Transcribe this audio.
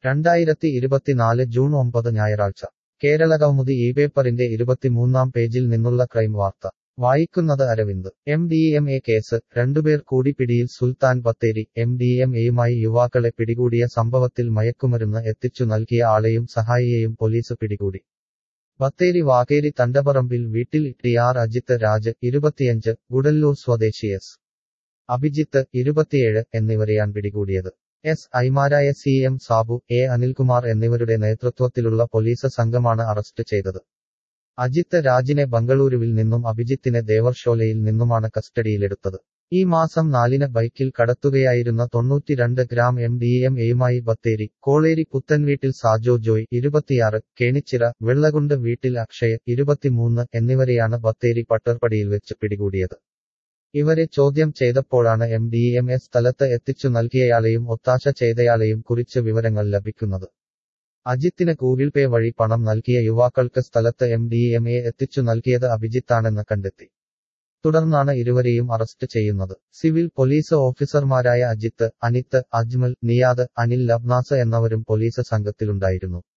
രണ്ടായിരത്തി ഇരുപത്തിനാല് ജൂൺ ഒമ്പത് ഞായറാഴ്ച കേരളകൗമുദി ഈ പേപ്പറിന്റെ ഇരുപത്തിമൂന്നാം പേജിൽ നിന്നുള്ള ക്രൈം വാർത്ത വായിക്കുന്നത് Aravind M D M A case രണ്ടുപേർ കൂടി പിടിയിൽ Sulthan Bathery M D M എയുമായി യുവാക്കളെ പിടികൂടിയ സംഭവത്തിൽ മയക്കുമരുന്ന് എത്തിച്ചു നൽകിയ ആളെയും സഹായിയെയും പോലീസ് പിടികൂടി ബത്തേരി വാകേരി തണ്ടപറമ്പിൽ വീട്ടിൽ ടി ആർ അജിത്ത് രാജ് ഇരുപത്തിയഞ്ച് ഗുഡല്ലൂർ സ്വദേശി എസ് അഭിജിത്ത് ഇരുപത്തിയേഴ് എന്നിവരെയാണ് പിടികൂടിയത് എസ് ഐമാരായ C M Sabu A Anilkumar എന്നിവരുടെ നേതൃത്വത്തിലുള്ള പോലീസ് സംഘമാണ് അറസ്റ്റ് ചെയ്തത് അജിത്ത് രാജിനെ ബംഗളൂരുവിൽ നിന്നും അഭിജിത്തിനെ ദേവർഷോലയിൽ നിന്നുമാണ് കസ്റ്റഡിയിലെടുത്തത് ഈ മാസം നാലിന് ബൈക്കിൽ കടത്തുകയായിരുന്ന തൊണ്ണൂറ്റിരണ്ട് ഗ്രാം എം ഡി എം എയുമായി ബത്തേരി കോളേരി പുത്തൻവീട്ടിൽ സാജോ ജോയ് ഇരുപത്തിയാറ് കേണിച്ചിറ വെള്ളകുണ്ട് വീട്ടിൽ അക്ഷയ് ഇരുപത്തിമൂന്ന് എന്നിവരെയാണ് ബത്തേരി പട്ടർപടിയിൽ വെച്ച് പിടികൂടിയത് ഇവരെ ചോദ്യം ചെയ്തപ്പോഴാണ് എം ഡി എം എ സ്ഥലത്ത് എത്തിച്ചു നൽകിയയാളെയും ഒത്താശ ചെയ്തയാളെയും കുറിച്ച് വിവരങ്ങൾ ലഭിക്കുന്നത് അജിത്തിന് ഗൂഗിൾ പേ വഴി പണം നൽകിയ യുവാക്കൾക്ക് സ്ഥലത്ത് എം ഡി എം എ എത്തിച്ചു നൽകിയത് അഭിജിത്താണെന്ന് കണ്ടെത്തി തുടർന്നാണ് ഇരുവരെയും അറസ്റ്റ് ചെയ്യുന്നത് സിവിൽ പോലീസ് ഓഫീസർമാരായ അജിത്ത് അനിത്ത് അജ്മൽ നിയാദ് അനിൽ ലബ്നാസ് എന്നിവരും പോലീസ് സംഘത്തിലുണ്ടായിരുന്നു